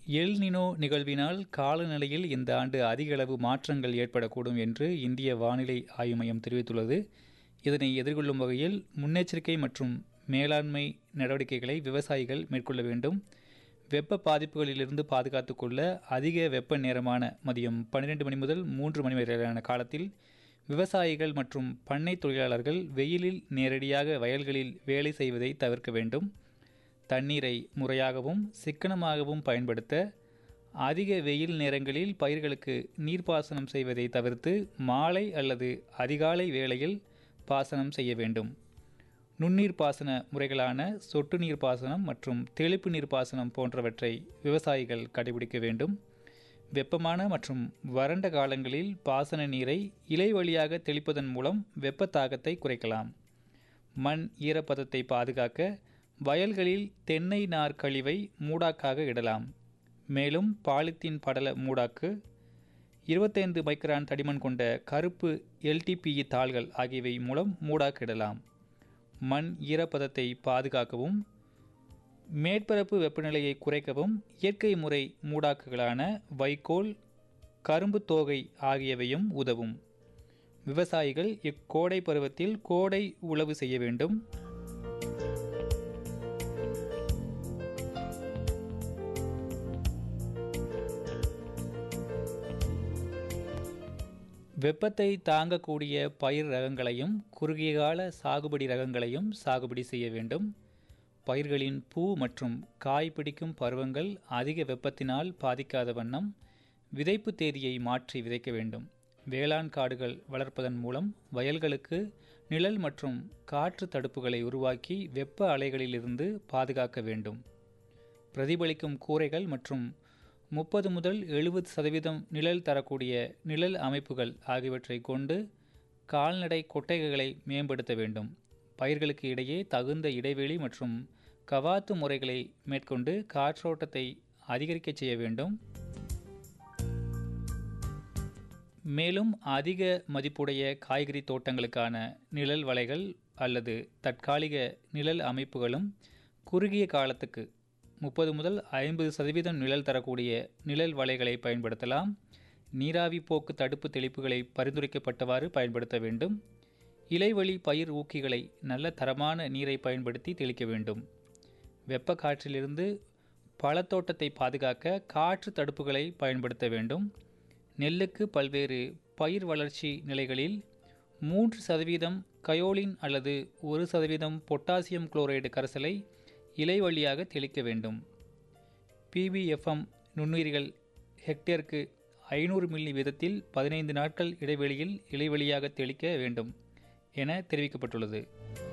El Nino நிகழ்வினால் காலநிலையில் இந்த ஆண்டு அதிக அளவு மாற்றங்கள் ஏற்படக்கூடும் என்று இந்திய வானிலை ஆய்வு மையம் தெரிவித்துள்ளது இதனை எதிர்கொள்ளும் வகையில் முன்னெச்சரிக்கை மற்றும் மேலாண்மை நடவடிக்கைகளை விவசாயிகள் மேற்கொள்ள வேண்டும் வெப்ப பாதிப்புகளிலிருந்து பாதுகாத்து கொள்ள அதிக வெப்ப நேரமான மதியம் பன்னிரெண்டு மணி முதல் மூன்று மணி வரையிலான காலத்தில் விவசாயிகள் மற்றும் பண்ணை தொழிலாளர்கள் வெயிலில் நேரடியாக வயல்களில் வேலை செய்வதை தவிர்க்க வேண்டும் தண்ணீரை முறையாகவும் சிக்கனமாகவும் பயன்படுத்த அதிக வெயில் நேரங்களில் பயிர்களுக்கு நீர்ப்பாசனம் செய்வதை தவிர்த்து மாலை அல்லது அதிகாலை வேளையில் பாசனம் செய்ய வேண்டும் நுண்ணீர் பாசன முறைகளான சொட்டு நீர் பாசனம் மற்றும் தெளிப்பு நீர் பாசனம் போன்றவற்றை விவசாயிகள் கடைபிடிக்க வேண்டும் வெப்பமான மற்றும் வறண்ட காலங்களில் பாசன நீரை இலை வழியாக தெளிப்பதன் மூலம் வெப்ப தாக்கத்தை குறைக்கலாம் மண் ஈரப்பதத்தை பாதுகாக்க வயல்களில் தென்னை நார் கழிவை மூடாக்காக இடலாம் மேலும் பாலித்தீன் படல மூடாக்கு இருபத்தைந்து மைக்ரான் தடிமன் கொண்ட கருப்பு எல்டிபிஇ தாள்கள் ஆகியவை மூலம் மூடாக்கிடலாம் மண் ஈரப்பதத்தை பாதுகாக்கவும் மேற்பரப்பு வெப்பநிலையை குறைக்கவும் இயற்கை முறை மூடாக்குகளான வைக்கோல் கரும்பு தோகை ஆகியவையும் உதவும் விவசாயிகள் இக்கோடை பருவத்தில் கோடை உழவு செய்ய வேண்டும் வெப்பத்தை தாங்கக்கூடிய பயிர் ரகங்களையும் குறுகிய கால சாகுபடி ரகங்களையும் சாகுபடி செய்ய வேண்டும் பயிர்களின் பூ மற்றும் காய் பிடிக்கும் பருவங்கள் அதிக வெப்பத்தினால் பாதிக்காத வண்ணம் விதைப்பு தேதியை மாற்றி விதைக்க வேண்டும் வேளாண் காடுகள் வளர்ப்பதன் மூலம் வயல்களுக்கு நிழல் மற்றும் காற்று தடுப்புகளை உருவாக்கி வெப்ப அலைகளிலிருந்து பாதுகாக்க வேண்டும் பிரதிபலிக்கும் கூரைகள் மற்றும் முப்பது முதல் எழுபது சதவீதம் நிழல் தரக்கூடிய நிழல் அமைப்புகள் ஆகியவற்றை கொண்டு கால்நடை கொட்டைகளை மேம்படுத்த வேண்டும் பயிர்களுக்கு இடையே தகுந்த இடைவெளி மற்றும் கவாத்து முறைகளை மேற்கொண்டு காற்றோட்டத்தை அதிகரிக்க செய்ய வேண்டும் மேலும் அதிக மதிப்புடைய காய்கறி தோட்டங்களுக்கான நிழல் வலைகள் அல்லது தற்காலிக நிழல் அமைப்புகளும் குறுகிய காலத்துக்கு முப்பது முதல் ஐம்பது சதவீதம் நிழல் தரக்கூடிய நிழல் வலைகளை பயன்படுத்தலாம் நீராவி போக்கு தடுப்பு தெளிப்புகளை பரிந்துரைக்கப்பட்டவாறு பயன்படுத்த வேண்டும் இலைவழி பயிர் ஊக்கிகளை நல்ல தரமான நீரை பயன்படுத்தி தெளிக்க வேண்டும் வெப்ப காற்றிலிருந்து பழத்தோட்டத்தை பாதுகாக்க காற்று தடுப்புகளை பயன்படுத்த வேண்டும் நெல்லுக்கு பல்வேறு பயிர் வளர்ச்சி நிலைகளில் மூன்று சதவீதம் கயோலின் அல்லது ஒரு சதவீதம் பொட்டாசியம் குளோரைடு கரைசலை இலை வழியாக தெளிக்க வேண்டும் பிபிஎஃப்எம் நுண்ணுயிர்கள் ஹெக்டேருக்கு ஐநூறு மில்லி வீதத்தில் பதினைந்து நாட்கள் இடைவெளியில் இலை வழியாக தெளிக்க வேண்டும் என தெரிவிக்கப்பட்டுள்ளது